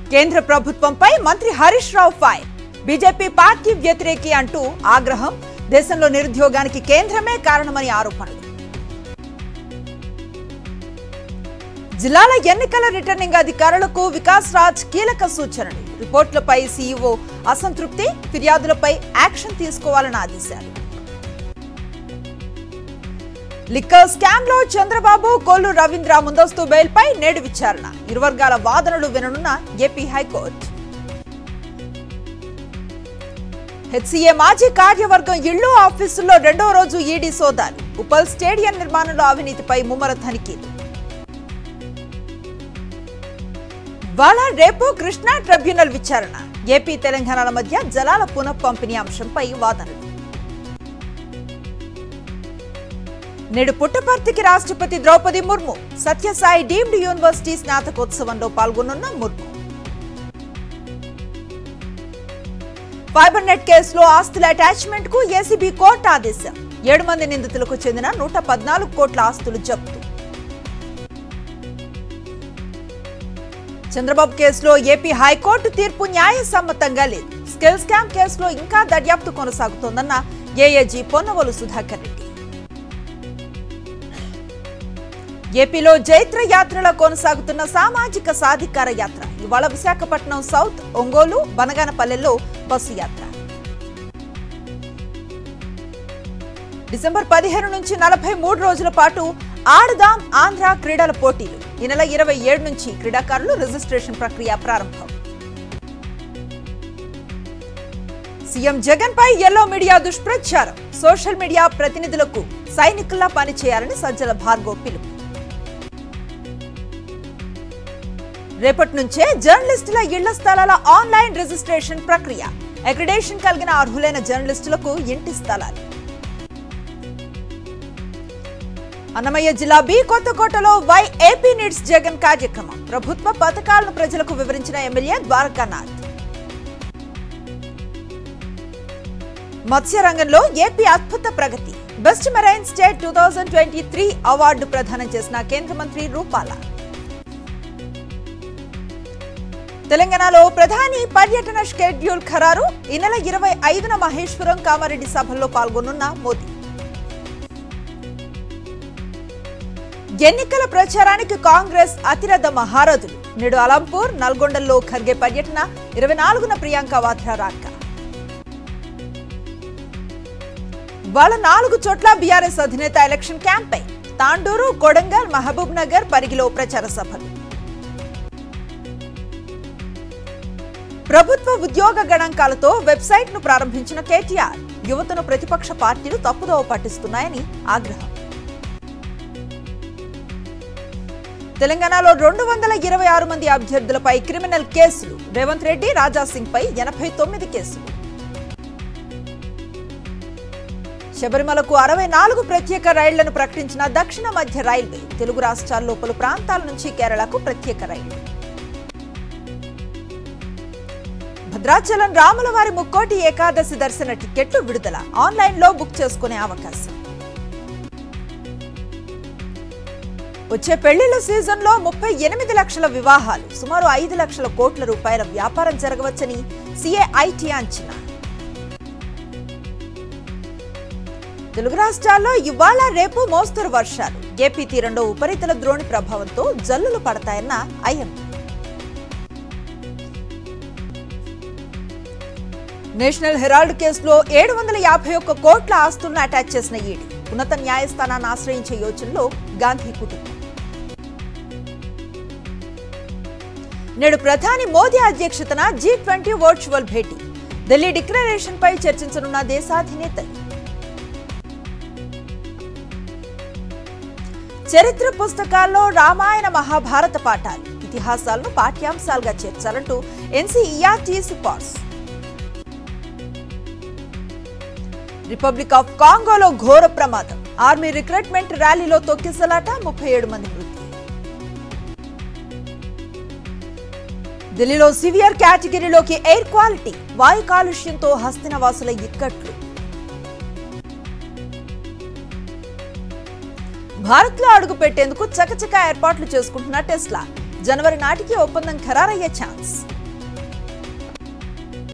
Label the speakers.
Speaker 1: కేంద్ర ప్రభుత్వంపై మంత్రి Harish Rao fire BJP party వ్యతిరేకి అంటూ ఆగ్రహం దేశంలో నిరుద్యోగానికి కేంద్రమే కారణమని ఆరోపణలు జిల్లాల ఎన్నికల రిటర్నింగ్ అధికారులకు వికాస్ రాజ్ కీలక సూచనలు రిపోర్టులపై సీఈఓ అసంతృప్తి ఫిర్యాదులపై యాక్షన్ తీసుకోవాలని ఆదేశాలు లిక్కర్ స్కామ్ లో చంద్రబాబు కొల్లు రవీంద్ర ముందస్తు బెయిల్పై నేడు విచారణ ఇరు వర్గాల వాదనలు విననున్న ఏపీ హైకోర్టు హెచ్సీఏ మాజీ కార్యవర్గం ఇళ్లు ఆఫీసుల్లో రెండో రోజు ఈడీ సోదాలు ఉప్పల్ స్టేడియం నిర్మాణంలో అవినీతిపై ముమ్మర తనిఖీలు ఇవాళ రేపు కృష్ణా ట్రిబ్యునల్ విచారణ ఏపీ తెలంగాణల మధ్య జలాల పునఃపంపిణీ అంశంపై వాదనలు నేడు పుట్టపర్తికి రాష్ట్రపతి ద్రౌపది ముర్ము సత్యసాయి డీమ్డ్ యూనివర్సిటీ స్నాతకోత్సవంలో పాల్గొనున్న ముర్ము ఫైబర్ నెట్ కేసులో ఆస్తుల అటాచ్మెంట్ కు ఏసీబీ కోర్టు ఆదేశం ఏడు మంది నిందితులకు చెందిన నూట పద్నాలుగు కోట్ల ఆస్తులు జప్తు చంద్రబాబు కేసులో ఏపీ హైకోర్టు తీర్పు న్యాయసమ్మతంగా లేదు స్కిల్ స్కామ్ కేసులో ఇంకా దర్యాప్తు కొనసాగుతోందన్న ఏఏజీ పొన్నవోలు సుధాకర్ రెడ్డి ఏపీలో జైత్ర యాత్రలో కొనసాగుతున్న సామాజిక సాధికార యాత్ర ఇవాళ విశాఖపట్నం సౌత్ ఒంగోలు బనగానపల్లెల్లో బస్సు యాత్ర డిసెంబర్ పదిహేను నుంచి నలభై మూడు రోజుల పాటు ఆడదాం ఆంధ్ర క్రీడల పోటీలు ఈ నెల ఇరవై ఏడు నుంచి క్రీడాకారులు రిజిస్ట్రేషన్ ప్రక్రియ ప్రారంభం సీఎం జగన్ పై ఎల్లో మీడియా దుష్ప్రచారం సోషల్ మీడియా ప్రతినిధులకు సైనికుల్లా పనిచేయాలని సజ్జల భార్గవ్ పిలుపు రేపటి నుంచే జర్నలిస్టుల ఇళ్ల స్థలాల ఆన్లైన్ రిజిస్ట్రేషన్ ప్రక్రియ అక్రిడేషన్ కలిగిన అర్హులైన జర్నలిస్టులకు ఇంటి స్థలాలు అన్నమయ్య జిల్లా బి కొత్తకోటలో వై ఏపీ నీడ్స్ జగన్ కార్యక్రమం ప్రభుత్వ పథకాలను ప్రజలకు వివరించిన ఎమ్మెల్యే ద్వారకానాథ్ మత్స్య రంగంలో ఏపీ అద్భుత ప్రగతి best marine state two thousand twenty three award ప్రదానం చేసిన కేంద్ర మంత్రి రూపాల తెలంగాణలో ప్రధాని పర్యటన షెడ్యూల్ ఖరారు ఈ నెల ఇరవై ఐదున మహేశ్వరం కామారెడ్డి సభల్లో పాల్గొనున్న మోదీ ఎన్నికల ప్రచారానికి కాంగ్రెస్ అతిరథ మహారథులు నేడు అలంపూర్ నల్గొండలో ఖర్గే పర్యటన ఇరవై నాలుగున ప్రియాంక వాద్రా రాక వాళ్ళ నాలుగు చోట్ల బీఆర్ఎస్ అధినేత ఎలక్షన్ క్యాంపెయిన్ తాండూరు కొడంగల్ మహబూబ్ నగర్ పరిగిలో ప్రచార సభలు ప్రభుత్వ ఉద్యోగ గణాంకాలతో వెబ్సైట్ ను ప్రారంభించిన కేటీఆర్ యువతను ప్రతిపక్ష పార్టీలు తప్పుదోవ పట్టిస్తున్నాయని ఆగ్రహం తెలంగాణలో రెండు వందల ఇరవై ఆరు మంది అభ్యర్థులపై క్రిమినల్ కేసులు రేవంత్ రెడ్డి రాజాసింగ్ పై ఎనభై తొమ్మిది కేసులు శబరిమలకు అరవై నాలుగు ప్రత్యేక రైళ్లను ప్రకటించిన దక్షిణ మధ్య రైల్వే తెలుగు రాష్ట్రాల్లో పలు ప్రాంతాల నుంచి కేరళకు ప్రత్యేక రైళ్లు భద్రాచలం రాములవారి ముక్కోటి ఏకాదశి దర్శన టికెట్లు విడుదల ఆన్లైన్లో బుక్ చేసుకునే అవకాశం వచ్చే పెళ్లిళ్ల సీజన్లో ముప్పై ఎనిమిది లక్షల వివాహాలు సుమారు ఐదు లక్షల కోట్ల రూపాయల వ్యాపారం జరగవచ్చని సిఏఐటి అంచనా తెలుగు రాష్ట్రాల్లో ఇవాళ రేపు మోస్తరు వర్షాలు ఏపీ తీరంలో ఉపరితల ద్రోణి ప్రభావంతో జల్లులు పడతాయన్న ఐఎండీ నేషనల్ హెరాల్డ్ కేసులో ఏడు వందల యాభై ఒక్క కోట్ల ఆస్తులను అటాచ్ చేసిన ఈడీ ఉన్నత న్యాయస్థానాన్ని ఆశ్రయించే యోచనలో గాంధీ కుటుంబం నేడు ప్రధాని మోదీ అధ్యక్షతన జీ ట్వంటీ వర్చువల్ భేటీ ఢిల్లీ డిక్లరేషన్ పై చర్చించనున్న దేశాధినేతలు చరిత్ర పుస్తకాల్లో రామాయణ మహాభారత పాఠాలు ఇతిహాసాలను పాఠ్యాంశాలుగా చేర్చాలంటూ ఎన్సీఈఆర్టీ సిఫార్సు రిపబ్లిక్ ఆఫ్ కాంగోలో ఘోర ప్రమాదం ఆర్మీ రిక్రూట్మెంట్ ర్యాలీలో తొక్కిసలాట ముప్పై ఏడు మంది మృతి ఢిల్లీలో సివియర్ కేటగిరీలోకి ఎయిర్ క్వాలిటీ వాయు కాలుష్యంతో హస్తినవాసుల ఇక్కట్లు భారత్ లో అడుగు పెట్టేందుకు చకచకా ఏర్పాట్లు చేసుకుంటున్న టెస్లా జనవరి నాటికి ఒప్పందం ఖరారయ్యే ఛాన్స్